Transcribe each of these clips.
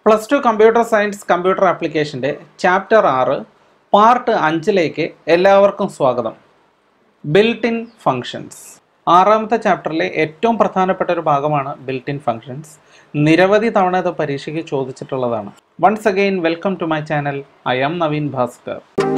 plus two computer science computer ആപ്ലിക്കേഷൻ്റെ chapter ആറ് part അഞ്ചിലേക്ക് എല്ലാവർക്കും സ്വാഗതം ബിൽറ്റ് ഇൻ ഫങ്ഷൻസ് ആറാമത്തെ ചാപ്റ്ററിലെ ഏറ്റവും പ്രധാനപ്പെട്ട ഒരു ഭാഗമാണ് ബിൽറ്റ് ഇൻ ഫങ്ഷൻസ് നിരവധി തവണ ഇത് പരീക്ഷയ്ക്ക് ചോദിച്ചിട്ടുള്ളതാണ് once again welcome to my channel I'm Naveen Bhaskar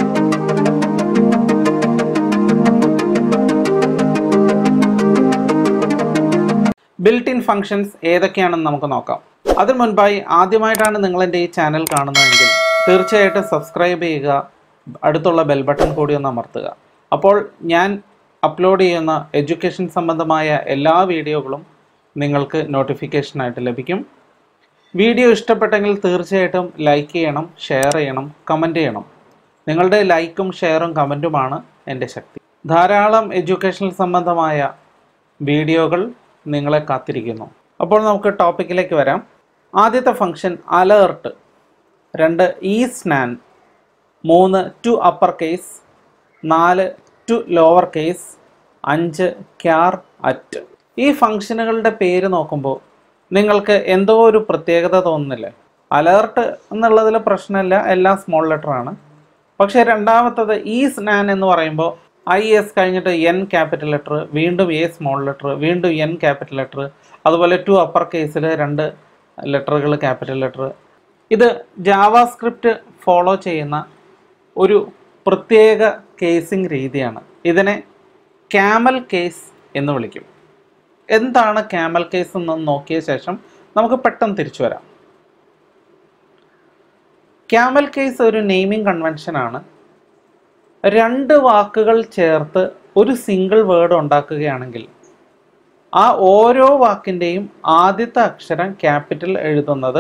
built in functions ഏതൊക്കെയാണെന്ന് നമുക്ക് നോക്കാം അതിനു മുൻപായി ആദ്യമായിട്ടാണ് നിങ്ങൾ എൻ്റെ ഈ ചാനൽ കാണുന്നതെങ്കിൽ തീർച്ചയായിട്ടും സബ്സ്ക്രൈബ് ചെയ്യുക അടുത്തുള്ള ബെൽ ബട്ടൺ കൂടി ഒന്ന് അമർത്തുക അപ്പോൾ ഞാൻ അപ്ലോഡ് ചെയ്യുന്ന എഡ്യൂക്കേഷൻ സംബന്ധമായ എല്ലാ വീഡിയോകളും നിങ്ങൾക്ക് നോട്ടിഫിക്കേഷനായിട്ട് ലഭിക്കും വീഡിയോ ഇഷ്ടപ്പെട്ടെങ്കിൽ തീർച്ചയായിട്ടും ലൈക്ക് ചെയ്യണം ഷെയർ ചെയ്യണം കമൻറ്റ് ചെയ്യണം നിങ്ങളുടെ ലൈക്കും ഷെയറും കമൻറ്റുമാണ് എൻ്റെ ശക്തി ധാരാളം എഡ്യൂക്കേഷണൽ സംബന്ധമായ വീഡിയോകൾ നിങ്ങളെ കാത്തിരിക്കുന്നു അപ്പോൾ നമുക്ക് ടോപ്പിക്കിലേക്ക് വരാം ആദ്യത്തെ ഫംഗ്ഷൻ അലേർട്ട് രണ്ട് ഈ സ്നാൻ മൂന്ന് ടു അപ്പർ കേസ് നാല് ടു ലോവർ കേസ് അഞ്ച് ക്യാർ അറ്റ് ഈ ഫംഗ്ഷനുകളുടെ പേര് നോക്കുമ്പോൾ നിങ്ങൾക്ക് എന്തോ ഒരു പ്രത്യേകത തോന്നുന്നില്ലേ അലേർട്ട് എന്നുള്ളതിൽ പ്രശ്നമില്ല എല്ലാം സ്മോൾ ലെറ്റർ ആണ് പക്ഷേ രണ്ടാമത്തത് ഈ സ്നാൻ എന്ന് പറയുമ്പോൾ ഐ എസ് കഴിഞ്ഞിട്ട് എൻ ക്യാപിറ്റൽ ലെറ്റർ വീണ്ടും എ സ്മോൾ ലെറ്റർ വീണ്ടും എൻ ക്യാപിറ്റൽ ലെറ്റർ അതുപോലെ ടു അപ്പർ കേസിൽ രണ്ട് ലെറ്ററുകൾ ക്യാപിറ്റൽ ലെറ്റർ ഇത് ജാവാസ്ക്രിപ്റ്റ് ഫോളോ ചെയ്യുന്ന ഒരു പ്രത്യേക കേസിംഗ് രീതിയാണ് ഇതിനെ ക്യാമൽ കേസ് എന്ന് വിളിക്കും എന്താണ് ക്യാമൽ കേസ് എന്ന് നോക്കിയ ശേഷം നമുക്ക് പെട്ടെന്ന് തിരിച്ചു വരാം ക്യാമൽ കേസ് ഒരു നെയിമിംഗ് കൺവെൻഷനാണ് രണ്ട് വാക്കുകൾ ചേർത്ത് ഒരു സിംഗിൾ വേർഡ് ഉണ്ടാക്കുകയാണെങ്കിൽ ആ ഓരോ വാക്കിൻ്റെയും ആദ്യത്തെ അക്ഷരം ക്യാപിറ്റൽ എഴുതുന്നത്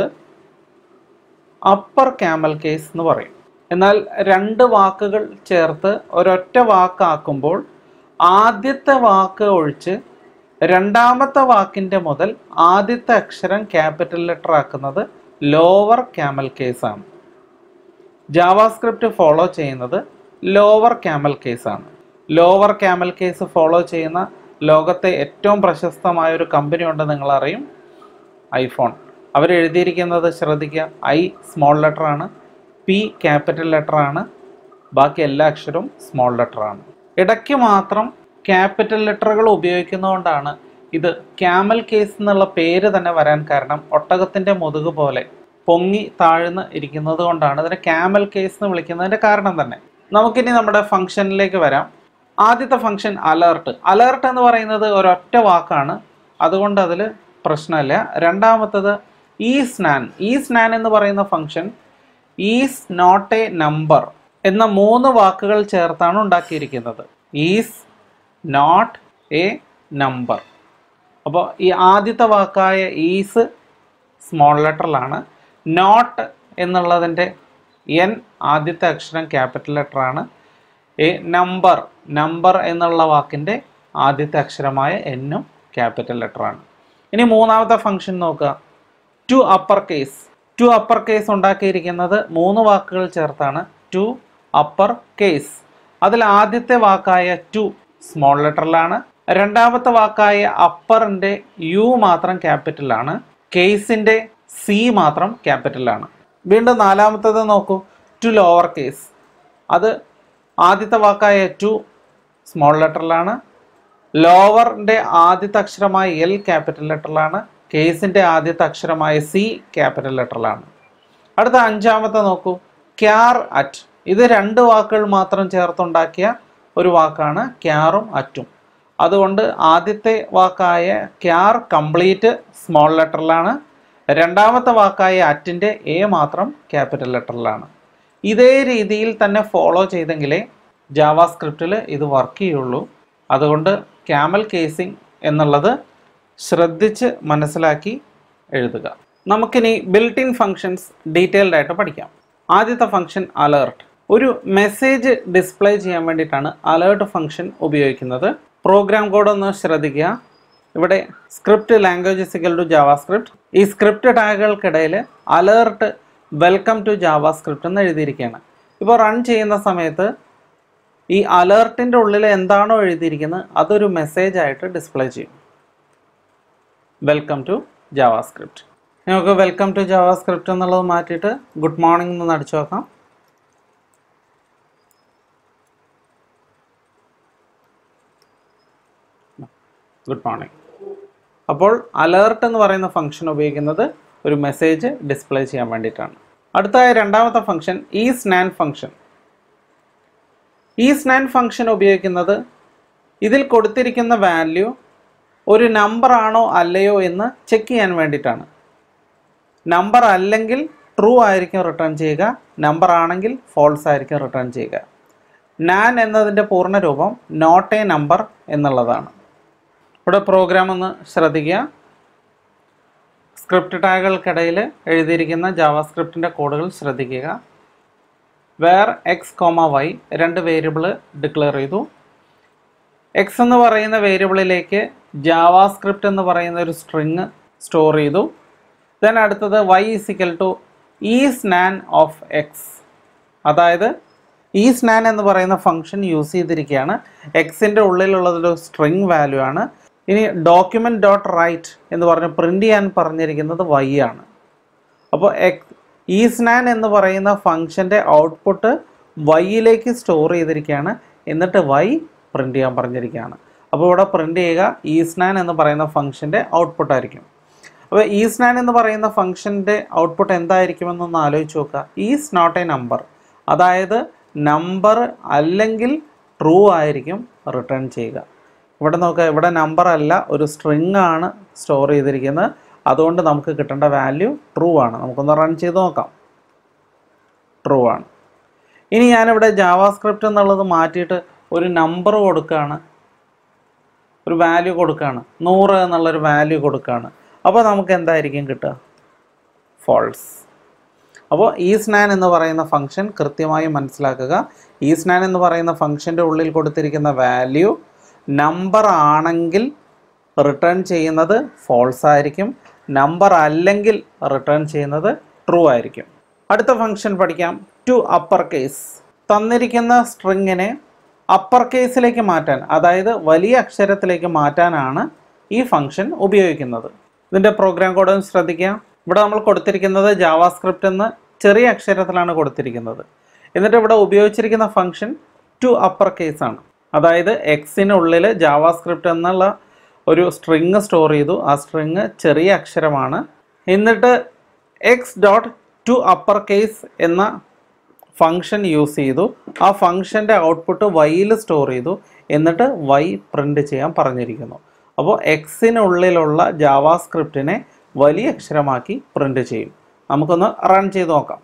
അപ്പർ ക്യാമൽ കേസ് എന്ന് പറയും എന്നാൽ രണ്ട് വാക്കുകൾ ചേർത്ത് ഒരൊറ്റ വാക്കാക്കുമ്പോൾ ആദ്യത്തെ വാക്ക് ഒഴിച്ച് രണ്ടാമത്തെ വാക്കിൻ്റെ മുതൽ ആദ്യത്തെ അക്ഷരം ക്യാപിറ്റൽ ലെറ്റർ ആക്കുന്നത് ലോവർ ക്യാമൽ കേസാണ് ജാവാസ്ക്രിപ്റ്റ് ഫോളോ ചെയ്യുന്നത് ലോവർ ക്യാമൽ കേസാണ് ലോവർ ക്യാമൽ കേസ് ഫോളോ ചെയ്യുന്ന ലോകത്തെ ഏറ്റവും പ്രശസ്തമായ ഒരു കമ്പനി ഉണ്ട് നിങ്ങൾ അറിയും ഐഫോൺ അവർ എഴുതിയിരിക്കുന്നത് ശ്രദ്ധിക്കുക ഐ സ്മോൾ ലെറ്റർ ആണ് പി ക്യാപിറ്റൽ ലെറ്റർ ആണ് ബാക്കി എല്ലാ അക്ഷരവും സ്മോൾ ലെറ്റർ ആണ് ഇടയ്ക്ക് മാത്രം ക്യാപിറ്റൽ ലെറ്ററുകൾ ഉപയോഗിക്കുന്നതുകൊണ്ടാണ് ഇത് ക്യാമൽ കേസ് എന്നുള്ള പേര് തന്നെ വരാൻ കാരണം ഒട്ടകത്തിൻ്റെ മുതുക് പോലെ പൊങ്ങി താഴ്ന്ന് ഇരിക്കുന്നത് കൊണ്ടാണ് ഇതിനെ ക്യാമൽ കേസ് എന്ന് വിളിക്കുന്നതിൻ്റെ കാരണം തന്നെ നമുക്കിനി നമ്മുടെ ഫംഗ്ഷനിലേക്ക് വരാം ആദ്യത്തെ ഫംഗ്ഷൻ അലേർട്ട് അലേർട്ട് എന്ന് പറയുന്നത് ഒരൊറ്റ വാക്കാണ് അതുകൊണ്ട് അതിൽ പ്രശ്നമില്ല രണ്ടാമത്തത് ഈ സ്നാൻ ഈ സ്നാൻ എന്ന് പറയുന്ന function is not a number എന്ന മൂന്ന് വാക്കുകൾ ചേർത്താണ് ഉണ്ടാക്കിയിരിക്കുന്നത് ഈസ് നോട്ട് എ നമ്പർ അപ്പോൾ ഈ ആദ്യത്തെ വാക്കായ ഈസ് സ്മോൾ ലെറ്ററിലാണ് നോട്ട് എന്നുള്ളതിൻ്റെ എൻ ആദ്യത്തെ അക്ഷരം ക്യാപിറ്റൽ ലെറ്റർ ആണ് എ നമ്പർ നമ്പർ എന്നുള്ള വാക്കിൻ്റെ ആദ്യത്തെ അക്ഷരമായ എന്നും ക്യാപിറ്റൽ ലെറ്റർ ആണ് ഇനി മൂന്നാമത്തെ ഫംഗ്ഷൻ നോക്കുക to upper case to upper case ഉണ്ടാക്കിയിരിക്കുന്നത് മൂന്ന് വാക്കുകൾ ചേർത്താണ് ടു അപ്പർ കേസ് അതിൽ ആദ്യത്തെ വാക്കായ ടു സ്മോൾ ലെറ്ററിലാണ് രണ്ടാമത്തെ വാക്കായ അപ്പറിൻ്റെ യു മാത്രം ക്യാപിറ്റലാണ് കേസിൻ്റെ സി മാത്രം ക്യാപിറ്റലാണ് വീണ്ടും നാലാമത്തത് നോക്കൂ ടു ലോവർ കേസ് അത് ആദ്യത്തെ വാക്കായ ടു സ്മോൾ ലെറ്ററിലാണ് ലോവറിൻ്റെ ആദ്യത്തെ അക്ഷരമായ എൽ ക്യാപിറ്റൽ ലെറ്ററിലാണ് കേസിൻ്റെ ആദ്യത്തെ അക്ഷരമായ സി ക്യാപിറ്റൽ ലെറ്ററിലാണ് അടുത്ത അഞ്ചാമത്തെ നോക്കൂ ക്യാർ അറ്റ് ഇത് രണ്ട് വാക്കുകൾ മാത്രം ചേർത്തുണ്ടാക്കിയ ഒരു വാക്കാണ് ക്യാറും അറ്റും അതുകൊണ്ട് ആദ്യത്തെ വാക്കായ ക്യാർ കംപ്ലീറ്റ് സ്മോൾ ലെറ്ററിലാണ് രണ്ടാമത്തെ വാക്കായ അറ്റിൻ്റെ എ മാത്രം ക്യാപിറ്റൽ ലെറ്ററിലാണ് ഇതേ രീതിയിൽ തന്നെ ഫോളോ ചെയ്തെങ്കിലേ ജാവാസ്ക്രിപ്റ്റിൽ ഇത് വർക്ക് ചെയ്യുള്ളൂ അതുകൊണ്ട് ക്യാമൽ കേസിംഗ് എന്നുള്ളത് ശ്രദ്ധിച്ച് മനസ്സിലാക്കി എഴുതുക നമുക്കിനി ബിൽറ്റ് ഇൻ ഫങ്ഷൻസ് ഡീറ്റെയിൽഡ് ആയിട്ട് പഠിക്കാം ആദ്യത്തെ ഫംഗ്ഷൻ അലേർട്ട് ഒരു മെസ്സേജ് ഡിസ്പ്ലേ ചെയ്യാൻ വേണ്ടിയിട്ടാണ് അലേർട്ട് ഫംഗ്ഷൻ ഉപയോഗിക്കുന്നത് പ്രോഗ്രാം കോഡ് ഒന്ന് ശ്രദ്ധിക്കുക ഇവിടെ script language is equal to JavaScript ഈ സ്ക്രിപ്റ്റ് ടാഗുകൾക്കിടയിൽ അലേർട്ട് വെൽക്കം ടു ജാവാസ്ക്രിപ്റ്റ് എന്ന് എഴുതിയിരിക്കുകയാണ് ഇപ്പോൾ റൺ ചെയ്യുന്ന സമയത്ത് ഈ അലേർട്ടിൻ്റെ ഉള്ളിൽ എന്താണോ എഴുതിയിരിക്കുന്നത് അതൊരു മെസ്സേജ് ആയിട്ട് ഡിസ്പ്ലേ ചെയ്യും വെൽക്കം ടു ജാവാസ്ക്രിപ്റ്റ് നമുക്ക് വെൽക്കം ടു ജാവാ സ്ക്രിപ്റ്റ് എന്നുള്ളത് മാറ്റിയിട്ട് ഗുഡ് മോർണിംഗ് എന്ന് അടിച്ചു നോക്കാം ഗുഡ് മോർണിംഗ് അപ്പോൾ അലേർട്ട് എന്ന് പറയുന്ന ഫംഗ്ഷൻ ഉപയോഗിക്കുന്നത് ഒരു മെസ്സേജ് ഡിസ്പ്ലേ ചെയ്യാൻ വേണ്ടിയിട്ടാണ് അടുത്തായ രണ്ടാമത്തെ ഫംഗ്ഷൻ ഈ സ്നാൻ ഫംഗ്ഷൻ ഈ സ്നാൻ ഫംഗ്ഷൻ ഉപയോഗിക്കുന്നത് ഇതിൽ കൊടുത്തിരിക്കുന്ന വാല്യൂ ഒരു നമ്പർ ആണോ അല്ലയോ എന്ന് ചെക്ക് ചെയ്യാൻ വേണ്ടിയിട്ടാണ് നമ്പർ അല്ലെങ്കിൽ ട്രൂ ആയിരിക്കും റിട്ടേൺ ചെയ്യുക നമ്പർ ആണെങ്കിൽ ഫോൾസ് ആയിരിക്കും റിട്ടേൺ ചെയ്യുക നാൻ എന്നതിൻ്റെ പൂർണ്ണ രൂപം നോട്ട് എ നമ്പർ എന്നുള്ളതാണ് ഇവിടെ പ്രോഗ്രാം ഒന്ന് ശ്രദ്ധിക്കുക സ്ക്രിപ്റ്റ് ടാഗുകൾക്കിടയിൽ എഴുതിയിരിക്കുന്ന ജാവാസ്ക്രിപ്റ്റിൻ്റെ കോഡുകൾ ശ്രദ്ധിക്കുക വേർ എക്സ് കോമ വൈ രണ്ട് വേരിയബിൾ ഡിക്ലെയർ ചെയ്തു എക്സ് എന്ന് പറയുന്ന വേരിയബിളിലേക്ക് ജാവാസ്ക്രിപ്റ്റ് എന്ന് പറയുന്ന ഒരു സ്ട്രിങ് സ്റ്റോർ ചെയ്തു ദെൻ അടുത്തത് Y is equal to isNaN of X അതായത് ഈ സ്നാൻ എന്ന് പറയുന്ന ഫംഗ്ഷൻ യൂസ് ചെയ്തിരിക്കുകയാണ് എക്സിൻ്റെ ഉള്ളിലുള്ളതൊരു സ്ട്രിങ് വാല്യൂ ആണ് ഇനി ഡോക്യുമെൻറ്റ് ഡോട്ട് റൈറ്റ് എന്ന് പറഞ്ഞ് പ്രിൻ്റ് ചെയ്യാൻ പറഞ്ഞിരിക്കുന്നത് വൈ ആണ് അപ്പോൾ എക്സ് ഈ സ്നാൻ എന്ന് പറയുന്ന ഫംഗ്ഷൻ്റെ ഔട്ട്പുട്ട് വൈയിലേക്ക് സ്റ്റോർ ചെയ്തിരിക്കുകയാണ് എന്നിട്ട് വൈ പ്രിൻ്റ് ചെയ്യാൻ പറഞ്ഞിരിക്കുകയാണ് അപ്പോൾ ഇവിടെ പ്രിൻ്റ് ചെയ്യുക ഈ സ്നാൻ എന്ന് പറയുന്ന ഫംഗ്ഷൻ്റെ ഔട്ട്പുട്ട് ആയിരിക്കും അപ്പോൾ ഈ സ്നാൻ എന്ന് പറയുന്ന ഫംഗ്ഷൻ്റെ ഔട്ട്പുട്ട് എന്തായിരിക്കുമെന്നൊന്ന് ആലോചിച്ച് നോക്കുക ഈസ് നോട്ട് എ നമ്പർ അതായത് നമ്പർ അല്ലെങ്കിൽ ട്രൂ ആയിരിക്കും റിട്ടേൺ ചെയ്യുക ഇവിടെ നോക്കുക ഇവിടെ നമ്പർ അല്ല ഒരു സ്ട്രിങ് ആണ് സ്റ്റോർ ചെയ്തിരിക്കുന്നത് അതുകൊണ്ട് നമുക്ക് കിട്ടേണ്ട വാല്യൂ ട്രൂ ആണ് നമുക്കൊന്ന് റൺ ചെയ്ത് നോക്കാം ട്രൂ ആണ് ഇനി ഞാനിവിടെ ജാവാസ്ക്രിപ്റ്റ് എന്നുള്ളത് മാറ്റിയിട്ട് ഒരു നമ്പർ കൊടുക്കുകയാണ് ഒരു വാല്യൂ കൊടുക്കുകയാണ് നൂറ് എന്നുള്ളൊരു വാല്യൂ കൊടുക്കുകയാണ് അപ്പോൾ നമുക്ക് എന്തായിരിക്കും കിട്ടുക ഫോൾസ് അപ്പോൾ ഈ സ്നാൻ എന്ന് പറയുന്ന ഫംഗ്ഷൻ കൃത്യമായി മനസ്സിലാക്കുക ഈ സ്നാൻ എന്ന് പറയുന്ന ഫംഗ്ഷൻ്റെ ഉള്ളിൽ കൊടുത്തിരിക്കുന്ന വാല്യൂ നമ്പർ ആണെങ്കിൽ റിട്ടേൺ ചെയ്യുന്നത് ഫോൾസ് ആയിരിക്കും നമ്പർ അല്ലെങ്കിൽ റിട്ടേൺ ചെയ്യുന്നത് ട്രൂ ആയിരിക്കും അടുത്ത ഫംഗ്ഷൻ പഠിക്കാം ടു അപ്പർ കേസ് തന്നിരിക്കുന്ന സ്ട്രിങ്ങിനെ അപ്പർ കേസിലേക്ക് മാറ്റാൻ അതായത് വലിയ അക്ഷരത്തിലേക്ക് മാറ്റാനാണ് ഈ ഫംഗ്ഷൻ ഉപയോഗിക്കുന്നത് ഇതിൻ്റെ പ്രോഗ്രാം കോഡ് ഒന്ന് ശ്രദ്ധിക്കുക ഇവിടെ നമ്മൾ കൊടുത്തിരിക്കുന്നത് ജാവാസ്ക്രിപ്റ്റ് എന്ന് ചെറിയ അക്ഷരത്തിലാണ് കൊടുത്തിരിക്കുന്നത് എന്നിട്ട് ഇവിടെ ഉപയോഗിച്ചിരിക്കുന്ന ഫംഗ്ഷൻ ടു അപ്പർ കേസ് ആണ് അതായത് എക്സിനുള്ളിൽ ജാവാസ്ക്രിപ്റ്റ് എന്നുള്ള ഒരു സ്ട്രിങ് സ്റ്റോർ ചെയ്തു ആ സ്ട്രിങ് ചെറിയ അക്ഷരമാണ് എന്നിട്ട് X dot to upper case എന്ന ഫംഗ്ഷൻ യൂസ് ചെയ്തു ആ ഫംഗ്ഷൻ്റെ ഔട്ട്പുട്ട് വൈയിൽ സ്റ്റോർ ചെയ്തു എന്നിട്ട് വൈ പ്രിൻ്റ് ചെയ്യാൻ പറഞ്ഞിരിക്കുന്നു അപ്പോൾ എക്സിനുള്ളിലുള്ള ജാവാസ്ക്രിപ്റ്റിനെ വലിയ അക്ഷരമാക്കി പ്രിൻ്റ് ചെയ്യും നമുക്കൊന്ന് റൺ ചെയ്ത് നോക്കാം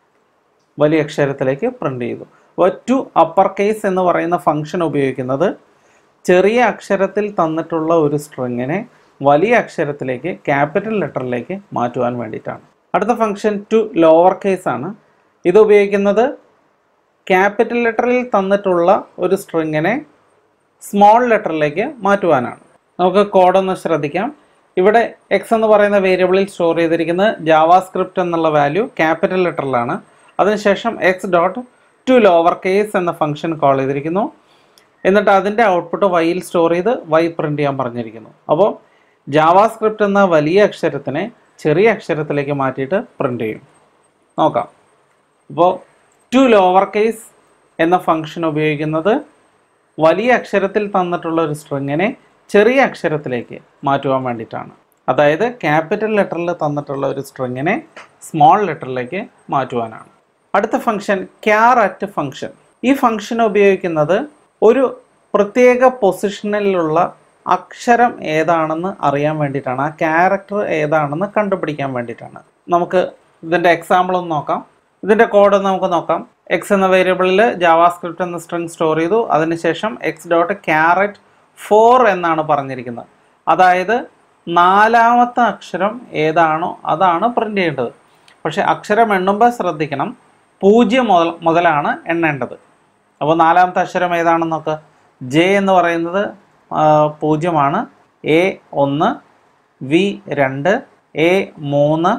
വലിയ അക്ഷരത്തിലേക്ക് പ്രിൻ്റ് ചെയ്തു അപ്പോൾ ടു അപ്പർ കേസ് എന്ന് പറയുന്ന ഫംഗ്ഷൻ ഉപയോഗിക്കുന്നത് ചെറിയ അക്ഷരത്തിൽ തന്നിട്ടുള്ള ഒരു സ്ട്രിങ്ങിനെ വലിയ അക്ഷരത്തിലേക്ക് ക്യാപിറ്റൽ ലെറ്ററിലേക്ക് മാറ്റുവാൻ വേണ്ടിയിട്ടാണ് അടുത്ത ഫംഗ്ഷൻ ടു ലോവർ കേസ് ആണ് ഇത് ഉപയോഗിക്കുന്നത് ക്യാപിറ്റൽ ലെറ്ററിൽ തന്നിട്ടുള്ള ഒരു സ്ട്രിങ്ങിനെ സ്മോൾ ലെറ്ററിലേക്ക് മാറ്റുവാനാണ് നമുക്ക് കോഡൊന്ന് ശ്രദ്ധിക്കാം ഇവിടെ എക്സ് എന്ന് പറയുന്ന വേരിയബിളിൽ സ്റ്റോർ ചെയ്തിരിക്കുന്നത് ജാവാസ്ക്രിപ്റ്റ് എന്നുള്ള വാല്യൂ ക്യാപിറ്റൽ ലെറ്ററിലാണ് അതിനുശേഷം X dot to lower case എന്ന ഫംഗ്ഷൻ കോൾ ചെയ്തിരിക്കുന്നു എന്നിട്ട് അതിൻ്റെ ഔട്ട്പുട്ട് വൈയിൽ സ്റ്റോർ ചെയ്ത് വൈ പ്രിൻ്റ് ചെയ്യാൻ പറഞ്ഞിരിക്കുന്നു അപ്പോൾ ജാവാസ്ക്രിപ്റ്റ് എന്ന വലിയ അക്ഷരത്തിനെ ചെറിയ അക്ഷരത്തിലേക്ക് മാറ്റിയിട്ട് പ്രിൻ്റ് ചെയ്യും നോക്കാം അപ്പോൾ ടു ലോവർ കേസ് എന്ന ഫംഗ്ഷൻ ഉപയോഗിക്കുന്നത് വലിയ അക്ഷരത്തിൽ തന്നിട്ടുള്ള ഒരു സ്ട്രിങ്ങിനെ ചെറിയ അക്ഷരത്തിലേക്ക് മാറ്റുവാൻ വേണ്ടിയിട്ടാണ് അതായത് ക്യാപിറ്റൽ ലെറ്ററിൽ തന്നിട്ടുള്ള ഒരു സ്ട്രിങ്ങിനെ സ്മോൾ ലെറ്ററിലേക്ക് മാറ്റുവാനാണ് അടുത്ത ഫംഗ്ഷൻ ക്യാർ അറ്റ് ഫംഗ്ഷൻ ഈ ഫംഗ്ഷൻ ഉപയോഗിക്കുന്നത് ഒരു പ്രത്യേക പൊസിഷനിലുള്ള അക്ഷരം ഏതാണെന്ന് അറിയാൻ വേണ്ടിയിട്ടാണ് ആ ക്യാരക്ടർ ഏതാണെന്ന് കണ്ടുപിടിക്കാൻ വേണ്ടിയിട്ടാണ് നമുക്ക് ഇതിൻ്റെ എക്സാമ്പിൾ ഒന്ന് നോക്കാം ഇതിൻ്റെ കോഡ് നമുക്ക് നോക്കാം എക്സ് എന്ന വേരിയബിളിൽ ജാവാസ്ക്രിപ്റ്റ് എന്ന സ്ട്രിങ് സ്റ്റോർ ചെയ്തു അതിനുശേഷം എക്സ് ഡോട്ട് ക്യാരറ്റ് ഫോർ എന്നാണ് പറഞ്ഞിരിക്കുന്നത് അതായത് നാലാമത്തെ അക്ഷരം ഏതാണോ അതാണ് പ്രിൻ്റ് ചെയ്യേണ്ടത് പക്ഷേ അക്ഷരം എണ്ണുമ്പോൾ ശ്രദ്ധിക്കണം പൂജ്യം മുതൽ മുതലാണ് എണ്ണേണ്ടത് അപ്പോൾ നാലാമത്തെ അക്ഷരം ഏതാണെന്ന് നോക്ക് ജെ എന്ന് പറയുന്നത് ആ, പൂജ്യമാണ് എ ഒന്ന് വി രണ്ട് എ മൂന്ന്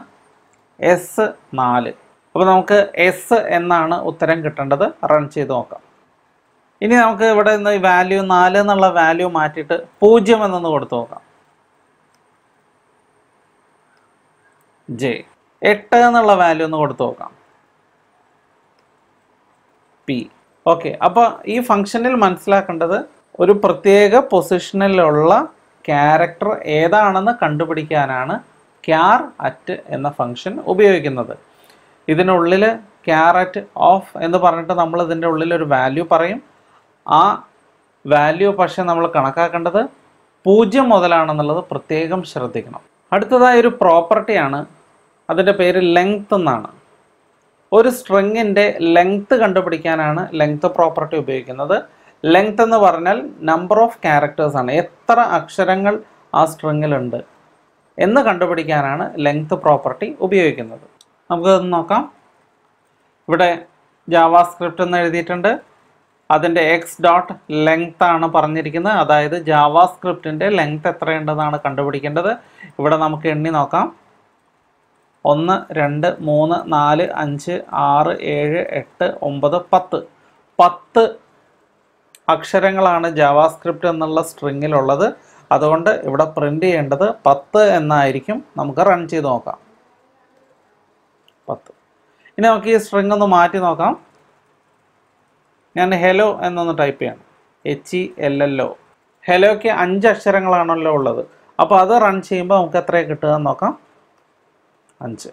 എസ് നാല് അപ്പോൾ നമുക്ക് എസ് എന്നാണ് ഉത്തരം കിട്ടേണ്ടത് റൺ ചെയ്ത് നോക്കാം ഇനി നമുക്ക് ഇവിടെ നിന്ന് ഈ വാല്യൂ നാല് എന്നുള്ള വാല്യൂ മാറ്റിയിട്ട് പൂജ്യം എന്നൊന്ന് കൊടുത്തു നോക്കാം ജെ എട്ട് എന്നുള്ള വാല്യൂ ഒന്ന് കൊടുത്തു നോക്കാം പി ഓക്കെ അപ്പോൾ ഈ ഫംഗ്ഷനിൽ മനസ്സിലാക്കേണ്ടത് ഒരു പ്രത്യേക പൊസിഷനിലുള്ള ക്യാരക്ടർ ഏതാണെന്ന് കണ്ടുപിടിക്കാനാണ് ക്യാർ അറ്റ് എന്ന ഫംഗ്ഷൻ ഉപയോഗിക്കുന്നത് ഇതിനുള്ളിൽ ക്യാർ അറ്റ് ഓഫ് എന്ന് പറഞ്ഞിട്ട് നമ്മൾ ഇതിൻ്റെ ഉള്ളിൽ ഒരു വാല്യൂ പറയും ആ വാല്യൂ പക്ഷേ നമ്മൾ കണക്കാക്കേണ്ടത് പൂജ്യം മുതലാണെന്നുള്ളത് പ്രത്യേകം ശ്രദ്ധിക്കണം അടുത്തതായി ഒരു പ്രോപ്പർട്ടിയാണ് അതിൻ്റെ പേര് ലെങ്ത് എന്നാണ് ഒരു സ്ട്രിങ്ങിൻ്റെ ലെങ്ത് കണ്ടുപിടിക്കാനാണ് ലെങ്ത് പ്രോപ്പർട്ടി ഉപയോഗിക്കുന്നത് ലെങ്ത് എന്ന് പറഞ്ഞാൽ നമ്പർ ഓഫ് ക്യാരക്ടേഴ്സ് ആണ് എത്ര അക്ഷരങ്ങൾ ആ സ്ട്രിങ്ങിലുണ്ട് എന്ന് കണ്ടുപിടിക്കാനാണ് ലെങ്ത് പ്രോപ്പർട്ടി ഉപയോഗിക്കുന്നത് നമുക്കതൊന്ന് നോക്കാം ഇവിടെ ജാവാസ്ക്രിപ്റ്റ് എന്ന് എഴുതിയിട്ടുണ്ട് അതിൻ്റെ എക്സ് ഡോട്ട് ലെങ്ത് ആണ് പറഞ്ഞിരിക്കുന്നത് അതായത് ജാവാസ്ക്രിപ്റ്റിൻ്റെ ലെങ്ത് എത്രയുണ്ടെന്നാണ് കണ്ടുപിടിക്കേണ്ടത് ഇവിടെ നമുക്ക് എണ്ണി നോക്കാം ഒന്ന് രണ്ട് മൂന്ന് നാല് അഞ്ച് ആറ് ഏഴ് എട്ട് ഒമ്പത് പത്ത് പത്ത് അക്ഷരങ്ങളാണ് ജാവാസ്ക്രിപ്റ്റ് എന്നുള്ള സ്ട്രിങ്ങിലുള്ളത് അതുകൊണ്ട് ഇവിടെ പ്രിൻ്റ് ചെയ്യേണ്ടത് പത്ത് എന്നായിരിക്കും നമുക്ക് റൺ ചെയ്ത് നോക്കാം പത്ത് ഇനി നമുക്ക് ഈ സ്ട്രിങ് ഒന്ന് മാറ്റി നോക്കാം ഞാൻ ഹെലോ എന്നൊന്ന് ടൈപ്പ് ചെയ്യണം H E L L O ഹെലോയ്ക്ക് അഞ്ച് അക്ഷരങ്ങളാണല്ലോ ഉള്ളത് അപ്പോൾ അത് റൺ ചെയ്യുമ്പോൾ നമുക്ക് എത്രയാണ് കിട്ടുക എന്ന് നോക്കാം അഞ്ച്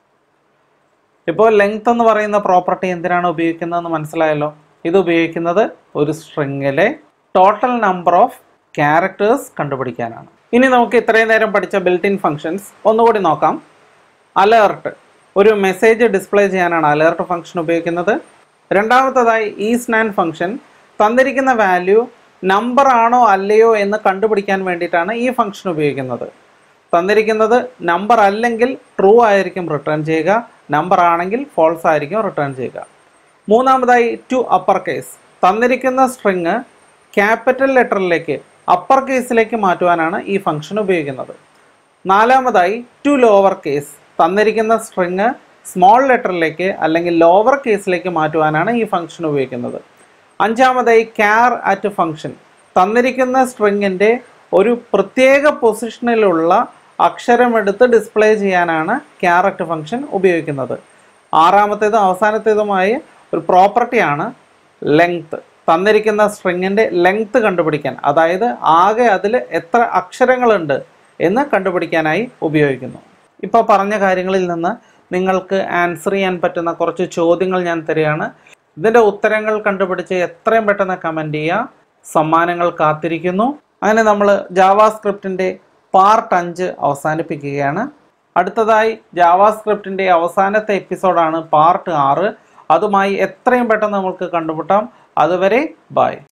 ഇപ്പോൾ ലെങ്ത് എന്ന് പറയുന്ന പ്രോപ്പർട്ടി എന്തിനാണ് ഉപയോഗിക്കുന്നതെന്ന് മനസ്സിലായല്ലോ ഇത് ഉപയോഗിക്കുന്നത് ഒരു സ്ട്രിങ്ങിലെ ടോട്ടൽ നമ്പർ ഓഫ് ക്യാരക്ടേഴ്സ് കണ്ടുപിടിക്കാനാണ് ഇനി നമുക്ക് ഇത്രയും നേരം പഠിച്ച ബിൽറ്റ് ഇൻ ഫങ്ഷൻസ് ഒന്നുകൂടി നോക്കാം അലേർട്ട് ഒരു മെസ്സേജ് ഡിസ്പ്ലേ ചെയ്യാനാണ് അലേർട്ട് ഫംഗ്ഷൻ ഉപയോഗിക്കുന്നത് രണ്ടാമത്തതായി ഈ സ്നാൻ ഫംഗ്ഷൻ തന്നിരിക്കുന്ന വാല്യൂ നമ്പർ ആണോ അല്ലയോ എന്ന് കണ്ടുപിടിക്കാൻ വേണ്ടിയിട്ടാണ് ഈ ഫംഗ്ഷൻ ഉപയോഗിക്കുന്നത് തന്നിരിക്കുന്നത് നമ്പർ അല്ലെങ്കിൽ ട്രൂ ആയിരിക്കും റിട്ടേൺ ചെയ്യുക നമ്പർ ആണെങ്കിൽ ഫോൾസ് ആയിരിക്കും റിട്ടേൺ ചെയ്യുക മൂന്നാമതായി ടു അപ്പർ കേസ് തന്നിരിക്കുന്ന സ്ട്രിങ് ക്യാപിറ്റൽ ലെറ്ററിലേക്ക് അപ്പർ കേസിലേക്ക് മാറ്റുവാനാണ് ഈ ഫംഗ്ഷൻ ഉപയോഗിക്കുന്നത് നാലാമതായി ടു ലോവർ കേസ് തന്നിരിക്കുന്ന സ്ട്രിങ് സ്മോൾ ലെറ്ററിലേക്ക് അല്ലെങ്കിൽ ലോവർ കേസിലേക്ക് മാറ്റുവാനാണ് ഈ ഫംഗ്ഷൻ ഉപയോഗിക്കുന്നത് അഞ്ചാമതായി ക്യാർ അറ്റ് ഫംഗ്ഷൻ തന്നിരിക്കുന്ന സ്ട്രിങ്ങിൻ്റെ ഒരു പ്രത്യേക പൊസിഷനിലുള്ള അക്ഷരമെടുത്ത് ഡിസ്പ്ലേ ചെയ്യാനാണ് ക്യാരറ്റ് ഫംഗ്ഷൻ ഉപയോഗിക്കുന്നത് ആറാമത്തേതും അവസാനത്തേതുമായ ഒരു പ്രോപ്പർട്ടിയാണ് ലെങ്ത് തന്നിരിക്കുന്ന സ്ട്രിങ്ങിൻ്റെ ലെങ്ത് കണ്ടുപിടിക്കാൻ അതായത് ആകെ അതിൽ എത്ര അക്ഷരങ്ങളുണ്ട് എന്ന് കണ്ടുപിടിക്കാനായി ഉപയോഗിക്കുന്നു ഇപ്പോൾ പറഞ്ഞ കാര്യങ്ങളിൽ നിന്ന് നിങ്ങൾക്ക് ആൻസർ ചെയ്യാൻ പറ്റുന്ന കുറച്ച് ചോദ്യങ്ങൾ ഞാൻ തരികയാണ് ഇതിൻ്റെ ഉത്തരങ്ങൾ കണ്ടുപിടിച്ച് എത്രയും പെട്ടെന്ന് കമൻറ്റ് ചെയ്യുക സമ്മാനങ്ങൾ കാത്തിരിക്കുന്നു അങ്ങനെ നമ്മൾ ജാവാസ്ക്രിപ്റ്റിൻ്റെ പാർട്ട് അഞ്ച് അവസാനിപ്പിക്കുകയാണ് അടുത്തതായി ജാവാസ്ക്രിപ്റ്റിൻ്റെ അവസാനത്തെ എപ്പിസോഡാണ് പാർട്ട് ആറ് അതുമായി എത്രയും പെട്ടെന്ന് നമുക്ക് കണ്ടുമുട്ടാം അതുവരെ ബൈ